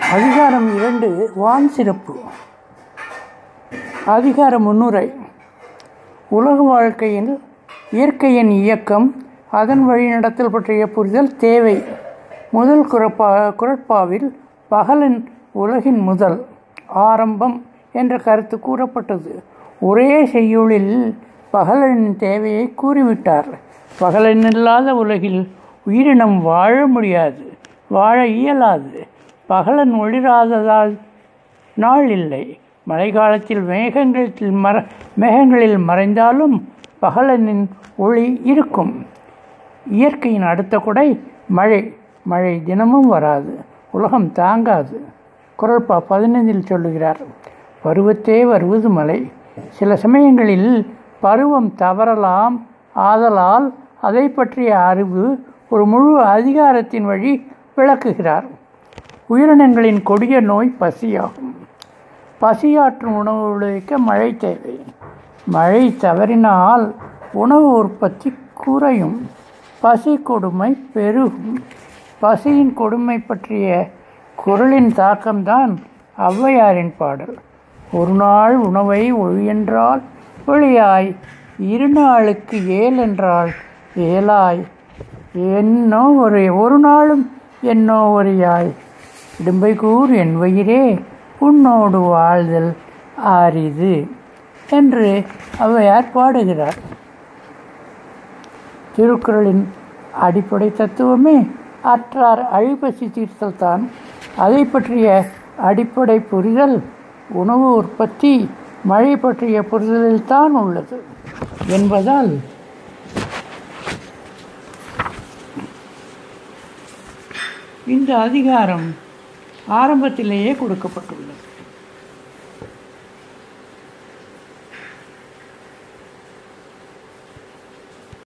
அதிகாரம் இரண்டு வான் சிறப்பு அதிகார முன்னுரை உலக வாழ்க்கையில் இயற்கையின் இயக்கம் அதன் வழிநடத்தல் பற்றிய புரிதல் தேவை முதல் குரப்பா குரட்பாவில் பகலின் உலகின் முதல் ஆரம்பம் என்ற கருத்து கூறப்பட்டது ஒரே செய்யுளில் பகலனின் தேவையை கூறிவிட்டார் பகலனில்லாத உலகில் உயிரினம் வாழ முடியாது வாழ இயலாது பகலன் ஒளிராததால் நாள் இல்லை மழைக்காலத்தில் மேகங்களில் மற மேகங்களில் மறைந்தாலும் பகலனின் ஒளி இருக்கும் இயற்கையின் அடுத்த குடை மழை மழை தினமும் வராது உலகம் தாங்காது குரல்பா பதினைந்தில் சொல்லுகிறார் பருவத்தே வருவது மழை சில சமயங்களில் பருவம் தவறலாம் ஆதலால் அதை பற்றிய அறிவு ஒரு முழு அதிகாரத்தின் வழி விளக்குகிறார் உயிரினங்களின் கொடிய நோய் பசியாகும் பசியாற்றும் உணவு விளைவிக்க மழை தேவை மழை தவறினால் உணவு உற்பத்தி குறையும் பசி கொடுமை பெருகும் பசியின் கொடுமை பற்றிய குரலின் தாக்கம்தான் ஔவையாரின் பாடல் ஒரு நாள் உணவை ஒழியென்றால் ஒளியாய் இரு நாளுக்கு ஏல் என்றால் ஏலாய் என்னோ ஒரு ஒரு நாளும் என்னோ ஒரியாய் இடும்பை கூர் என் வயிறே உன்னோடு வாழ்தல் ஆரிது என்று ஔவையார் பாடுகிறார் திருக்குறளின் அடிப்படை தத்துவமே அற்றார் அழிபசி தீர்த்தல் தான் அதை பற்றிய அடிப்படை புரிதல் உணவு உற்பத்தி மழை பற்றிய புரிதலில் தான் உள்ளது என்பதால் இந்த அதிகாரம் ஆரம்பத்திலேயே கொடுக்கப்பட்டுள்ளது